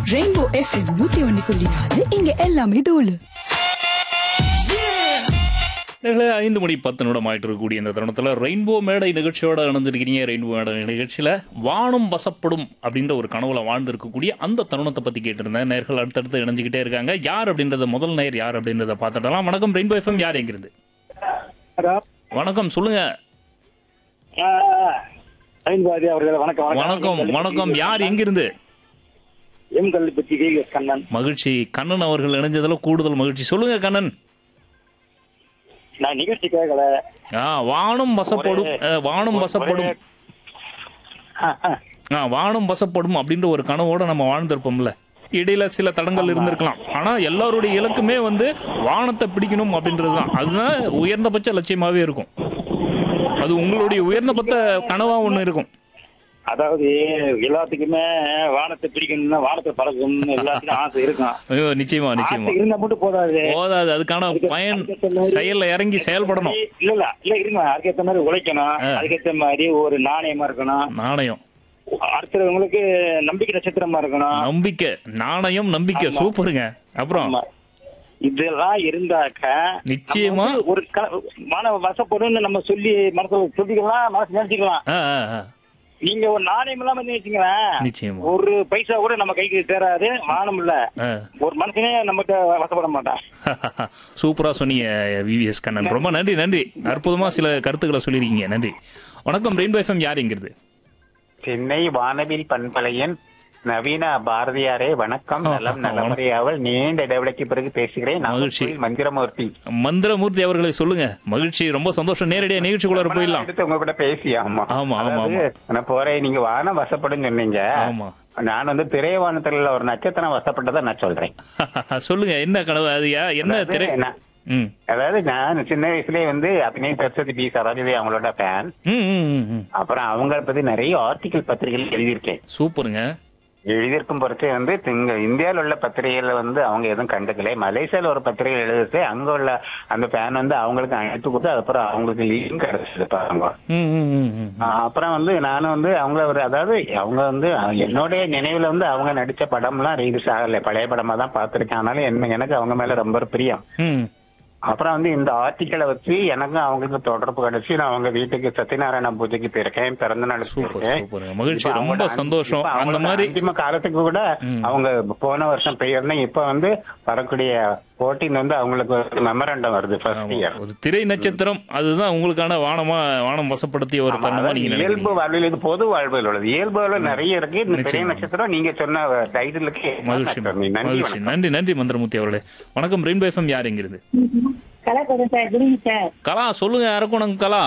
Rainbow FM நூத்தி ஒன்னு புள்ளி நாலு இங்க எல்லாமே தோலு நேர்களே, ஐந்து மணி பத்து நிமிடம் ஆயிட்டு இருக்கக்கூடிய இந்த தருணத்தில் ரெயின்போ மேடை நிகழ்ச்சியோட இணைஞ்சிருக்கிறீங்க ரெயின்போ மேடை நிகழ்ச்சியில் வானம் வசப்படும் அப்படின்ற ஒரு கனவுல வாழ்ந்திருக்கக்கூடிய அந்த தருணத்தை பற்றி கேட்டிருந்தேன் நேர்கள் அடுத்தடுத்து இணைஞ்சிக்கிட்டே இருக்காங்க யார் அப்படின்றத முதல் நேர் யார் அப்படின்றத பார்த்துடலாம் வணக்கம் ரெயின்போ எஃப்எம் யார் எங்கிருந்து ஹலோ வணக்கம் சொல்லுங்க ஐன்பாதி அவர்கள் வணக்கம் வணக்கம் வணக்கம் யார் எங்கிருந்து M Kallipatti V S Kannan மகிழ்ச்சி கண்ணன் அவர்கள் இணைஞ்சதுல கூடுதல் மகிழ்ச்சி சொல்லுங்க கண்ணன் நான் நிகழ்ச்சி கேட்கல ஆ வானம் வசப்படும் அஹ், வானம் வசப்படும் ஆ, ஆ. ஆ வானம் வசப்படும் அப்படின்ற ஒரு கனவோட நம்ம வாழ்ந்திருப்போம்ல இடையில சில தடங்கள் இருந்திருக்கலாம் ஆனா எல்லாருடைய இலக்குமே வந்து வானத்தை பிடிக்கணும் அப்படின்றது தான் அதுதான் உயர்ந்தபட்ச லட்சியமாவே இருக்கும் அது உங்களுடைய உயர்ந்தபட்ச கனவா ஒண்ணு இருக்கும் அதாவது எல்லாத்துக்குமே வானத்தை பிடிக்கணும்னா வானத்தை பறக்கணும்னு எல்லாத்துக்கும் ஆசை இருக்கும் ஐயோ, நிச்சயமா நிச்சயமா ஆசை இருந்தா மட்டும் போதாது போதாது அதுக்கான பயன் செயல்ல இறங்கி செயல்படணும் இல்ல இல்ல இல்ல இருங்க அதுக்கேத்த மாதிரி உழைக்கணும் ஆ. அதுக்கேத்த மாதிரி ஒரு நாணயமா இருக்கணும் நாணயம் அடுத்தவங்களுக்கு நம்பிக்கை நட்சத்திரமா இருக்கணும் நம்பிக்கை நாணயம் நம்பிக்கை ஆமா. சூப்பருங்க அப்புறம் ஆமா. இதெல்லாம் இருந்தாக்க நிச்சயமா. நம்ம வந்து ஒரு க- மன வசப்படும்னு நம்ம சொல்லி மனசுல சொல்லிக்கலாம் மனசு நினைச்சுக்கலாம் ஆ, ஆ, ஆ. நீங்க ஒரு நாணயம் இல்லாம நினைச்சீங்களேன் நிச்சயமா ஒரு பைசா கூட நம்ம கைக்கு தேராது வானம் இல்ல ஆ. ஒரு மனுஷனே நம்மகிட்ட வசப்பட மாட்டான் சூப்பரா சொன்னீங்க விவிஎஸ் கண்ணன் ரொம்ப நன்றி நன்றி அற்புதமா சில கருத்துக்களை சொல்லியிருக்கீங்க நன்றி வணக்கம் ரெயின்போ எஃப்எம் யாருங்கிறது சென்னை வானவில் பண்பலையன் நவீன பாரதியாரே வணக்கம் ஆ, நலம் ஆ, நலமுறையாவல் நீண்ட இடைவெளிக்கு பிறகு பேசுகிறேன் மகிழ்ச்சி. நாகர்கோவில் மந்திரமூர்த்தி மந்திரமூர்த்தி அவர்களை சொல்லுங்க மகிழ்ச்சி ரொம்ப சந்தோஷம் நேரடியா நிகழ்ச்சிக்குள்ளார போயிடலாம் எடுத்து உங்க கூட பேசி ஆமா ஆமா, ஆமா, அதாவது, நான் போறேன் நீங்க வானம் வசப்படும் சொன்னீங்க ஆமா நான் வந்து திரைவானத்துல ஒரு நட்சத்திரம் வசப்பட்டதை நான் சொல்றேன் சொல்லுங்க என்ன கனவு அது யா- என்ன அதாவது திரை நான்- ம் அதாவது நான் சின்ன வயசுலயே வந்து அபிநய சரஸ்வதி பி சரோஜதி அவங்களோட ஃபேன் ம், ம், ம், ம். அப்புறம் அவங்கள பத்தி நிறைய ஆர்டிகல் பத்திரிகைகள் எழுதியிருக்கேன் சூப்பருங்க எழுதியிருக்கும் பொறுத்தே வந்து இங்க இந்தியாவில் உள்ள பத்திரிகைகளை வந்து அவங்க எதுவும் கண்டுக்கல மலேசியால ஒரு பத்திரிகை எழுதிட்டு அங்க உள்ள அந்த ஃபேன் வந்து அவங்களுக்கு அழைப்பு கொடுத்து அதுக்கப்புறம் அவங்களுக்கு லீவும் கிடைச்சது பாருங்க ம், ம், ம், ம். ஆஹ் அப்புறம் வந்து நானும் வந்து அவங்கள ஒரு அதாவது அவங்க வந்து என்னுடைய நினைவுல வந்து அவங்க நடிச்ச படம்லாம் ரிலீஸ் ஆகல பழைய படமா தான் பார்த்திருக்கேன் ஆனாலும் என்ன எனக்கு அவங்க மேல ரொம்ப ஒரு பிரியம் ம். அப்புறம் வந்து இந்த ஆர்டிக்கலை வச்சு எனக்கும் அவங்களுக்கு தொடர்பு கிடைச்சு நான் அவங்க வீட்டுக்கு சத்யநாராயண பூஜைக்கு போயிருக்கேன் பிறந்த நாள் சூப்பர் போயிருக்கேன் சூப்பருங்க மகிழ்ச்சி இப்ப ரொம்ப அவங்களோட சந்தோஷம் இப்ப அந்த அவங்களோட மாதிரி அந்திம காலத்துக்கு கூட ம். அவங்க போன வருஷம் பெயர்னா இப்ப வந்து வரக்கூடிய போட்டின்னு வந்து அவங்களுக்கு ஒரு மெமரண்டம் வருது ஃபர்ஸ்ட் ஆமா, இயர் ஒரு திரை நட்சத்திரம் அதுதான் உங்களுக்கான வானமா வானம் வசப்படுத்திய ஒரு தருணமா நீங்க இயல்பு நினைக்கிறீங்க வாழ்வில் இது பொது வாழ்வில் உள்ளது இயல்பு வாழ்வில் நிறைய இருக்கு இந்த பெரிய நிச்சயமா. நட்சத்திரம் நீங்க சொன்ன டைட்டிலுக்கு மகிழ்ச்சி நன்றி மகிழ்ச்சி வணக்கம். நன்றி நன்றி மந்திரமூர்த்தி அவர்களே வணக்கம் ரெயின்போ எஃப்எம் யார் எங்கிறது கலாச்சாரம் சார் குருங்க சார் கலா சொல்லுங்க அரக்கோணம் கலா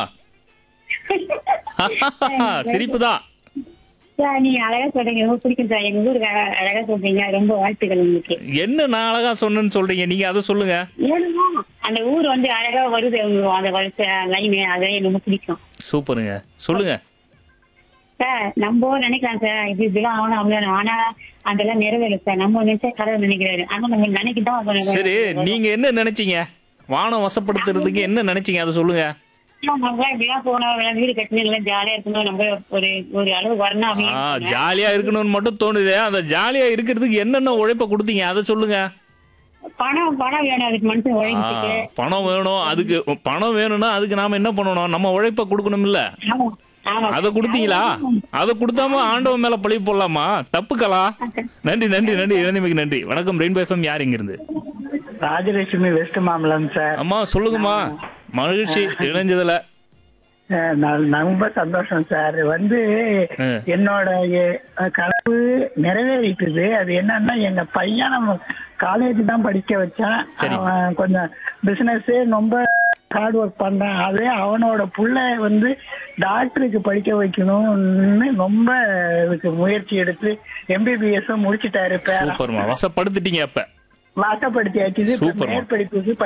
சிரிப்பு தான் சார் நீங்க அழகா சொல்றீங்க ரொம்ப பிடிக்கும் சார் எங்க ஊருக்கு அழ- அழகா சொல்றீங்க ரொம்ப வாழ்த்துக்கள் உங்களுக்கு என்ன நான் அழகா சொன்னேன்னு சொல்றீங்க நீங்க அதை சொல்லுங்க ஏன்னா அந்த ஊர் வந்து அழகா வருது உங்க அந்த வருஷ லைனு அதை எனக்கு ரொம்ப பிடிக்கும் சூப்பருங்க சொல்லுங்க சார் நம்ம நினைக்கலாம் சார் இது இதெல்லாம் ஆகணும் அவ்வளோ ஆனா அதெல்லாம் நிறைவேறும் சார் நம்ம நினைச்சா கடவுள் நினைக்கிறாரு ஆனா நம்ம நினைக்கிட்டோம் அது சரி வரும். நீங்க என்ன நினைச்சீங்க வானம் வசப்படுத்துறதுக்கு என்ன நினைச்சீங்க அதை சொல்லுங்க நம்ம இப்படிலாம் போனோம் வீடு கட்டணும் எல்லாம் ஜாலியா இருக்கணும் நம்ம ஒரு ஒரு அளவு வரணும் ஆ அப்படின்னு ஜாலியா இருக்கணும்னு மட்டும் தோணுது அந்த ஜாலியா இருக்கிறதுக்கு என்னென்ன உழைப்ப கொடுத்தீங்க அதை சொல்லுங்க பணம் பணம் வேணும் அதுக்கு மனுஷன் ஆ, உழைச்சிட்டு பணம் வேணும் அதுக்கு பணம் வேணும்னா அதுக்கு நாம என்ன பண்ணணும் நம்ம உழைப்ப கொடுக்கணும் இல்ல ஆமா ஆமா அதை கொடுத்தீங்களா அதை கொடுத்தாம ஆண்டவன் மேல பழி போடலாமா தப்புக்கலா நன்றி நன்றி நன்றி இளநிமைக்கு நன்றி வணக்கம் ரெயின்போ எஃப்எம் யார் இங்க இருந்து ராஜலட்சுமி வெஸ்ட் மாம்பலம் சார் அம்மா சொல்லுங்கம்மா மகிழ்ச்சி இணைஞ்சதுல அஹ் நான் ரொம்ப சந்தோஷம் சார் வந்து ஆ. என்னோட அஹ், கனவு நிறைவேறிட்டுது அது என்னன்னா எங்க பையன் நம்ம காலேஜ் தான் படிக்க வச்சான் சரி. அவன் கொஞ்சம் பிசினஸ் ரொம்ப ஹார்ட் ஒர்க் பண்றான் அதே அவனோட புள்ள வந்து டாக்டருக்கு படிக்க வைக்கணும்னு ரொம்ப இதுக்கு முயற்சி எடுத்து எம்பிபிஎஸ் முடிச்சிட்டாரு பேரன் சூப்பர்மா வசப்படுத்திட்டீங்க அப்ப வாசப்படுத்தியாச்சு சூப்பர்மா. மேற்படிப்புக்கு